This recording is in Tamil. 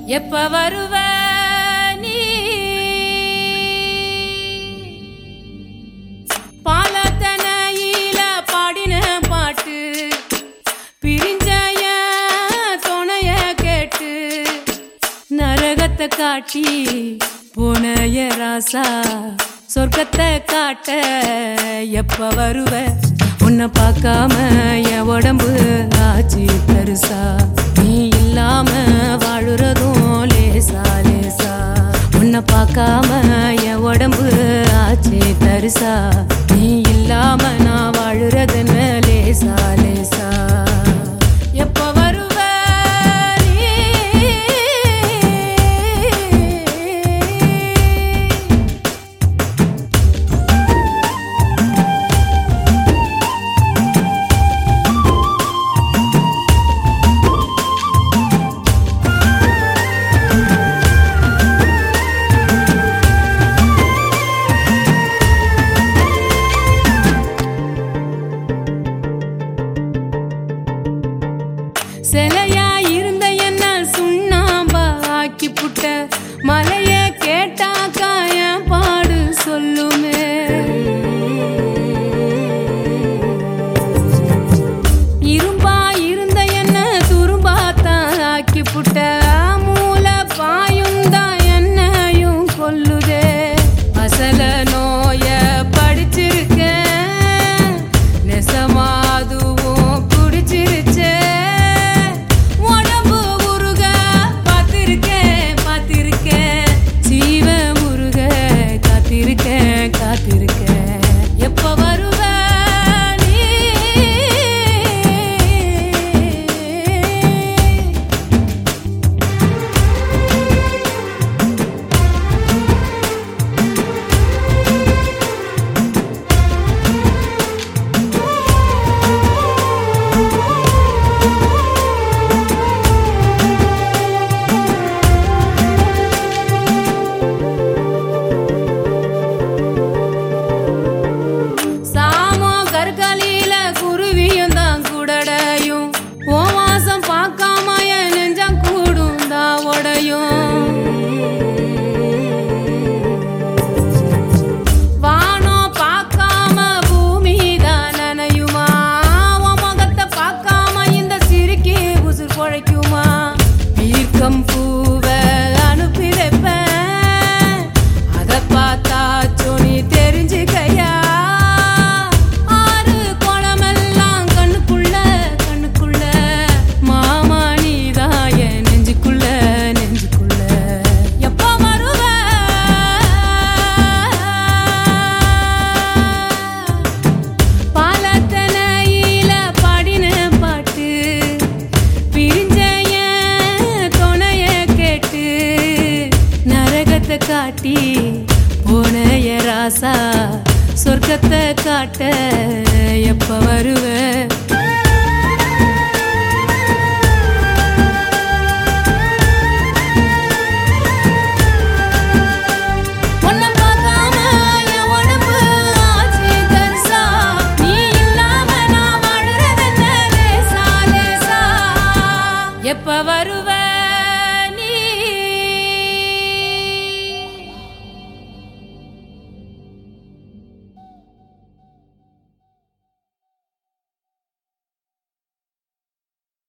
எப்ப வருவ நீ பாலத்தனையில பாடின பாட்டு பிரிஞ்சய துணைய கேட்டு நரகத்தை காட்டி போனய ராசா சொர்க்கத்தை காட்ட எப்ப வருவ உன்னை பார்க்காம என் உடம்பு ஆச்சு பெருசா நீ இல்லாம வாழுறதும் லேசா லேசா உன்னை பார்க்காம என் உடம்பு ஆச்சு தரிசா நீ இல்லாம நான் வாழுறதுன்னு லேசா லேசா எப்ப வருவ நீ? சிலையா இருந்த என்ன சுண்ணாம்பா ஆக்கி புட்ட மலைய கேட்டாக்கா என் பாடு சொல்லுமே இரும்பா இருந்த என்ன துரும்பாத்தான் ஆக்கி புட்ட மூல பாயுந்தான் என்னையும் கொல்லுதே அசல நோய படிச்சிருக்கேன் நெசமாதுவும் குடிச்சிருச்சே உடம்பு உருக பார்த்திருக்கேன் பார்த்திருக்கேன் சீவ முருக காத்திருக்கேன் காத்திருக்கேன் எப்ப வருவ நீ சாமோ கற்களில குருவியும் தான் குடடையும் ஓ வாசம் பார்க்காம என் நெஞ்சம் கூடும் தான் உடையும் வானம் பார்க்காம பூமி தான் நனையுமா உன் முகத்தை பார்க்காம இந்த சிரிக்கி உசுர் குழைக்குமா ஈர்க்கம் பூவை அனுப்பி வைப்பேன் அதை பார்த்தா சொனி தெரிஞ்சுக்கையா ஆறு குளமெல்லாம் கண்ணுக்குள்ள கண்ணுக்குள்ள மாமா நீதான் என் நெஞ்சுக்குள்ள நெஞ்சுக்குள்ள எப்ப வருவ பாலத்தனையில பாடின பாட்டு பிரிஞ்சய துணைய கேட்டு நரகத்தை காட்டி போனய ராசா சொர்க்கத்தை காட்ட எப்ப வருவ